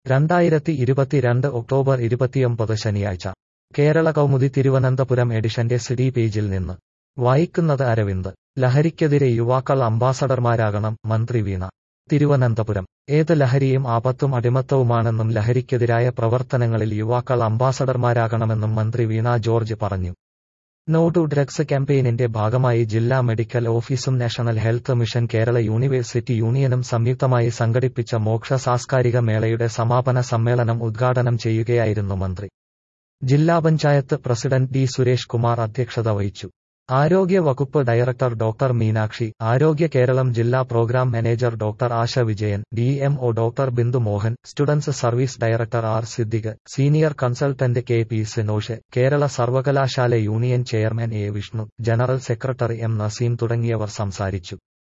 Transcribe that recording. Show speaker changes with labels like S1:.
S1: രണ്ടായിരത്തി ഇരുപത്തിരണ്ട് ഒക്ടോബർ ഇരുപത്തിയൊമ്പത് ശനിയാഴ്ച കേരള കൗമുദി തിരുവനന്തപുരം എഡിഷന്റെ സിഡി പേജിൽ നിന്ന് വായിക്കുന്നത് അരവിന്ദ് ലഹരിക്കെതിരെ യുവാക്കൾ അംബാസഡർമാരാകണം മന്ത്രി വീണ തിരുവനന്തപുരം ഏത് ലഹരിയും ആപത്തും അടിമത്തവുമാണെന്നും ലഹരിക്കെതിരായ പ്രവർത്തനങ്ങളിൽ യുവാക്കൾ അംബാസഡർമാരാകണമെന്നും മന്ത്രി വീണ ജോർജ് പറഞ്ഞു നോ ടു ഡ്രഗ്സ് ക്യാമ്പയിനിന്റെ ഭാഗമായി ജില്ലാ മെഡിക്കൽ ഓഫീസും national health mission Kerala university യൂണിയനും സംയുക്തമായി സംഘടിപ്പിച്ച മോക്ഷ സാംസ്കാരിക മേളയുടെ സമാപന സമ്മേളനം ഉദ്ഘാടനം ചെയ്യുകയായിരുന്നു മന്ത്രി ജില്ലാ പഞ്ചായത്ത് പ്രസിഡന്റ് ഡി സുരേഷ് കുമാർ അധ്യക്ഷത വഹിച്ചു ആരോഗ്യ വകുപ്പ് ഡയറക്ടർ ഡോക്ടർ മീനാക്ഷി ആരോഗ്യ കേരളം ജില്ലാ programme manager doctor Asha Vijayan D M O doctor Bindu Mohan students service director R Siddique senior consultant K P Sinosh Kerala സർവകലാശാല union chairman A Vishnu general secretary M Naseem തുടങ്ങിയവർ സംസാരിച്ചു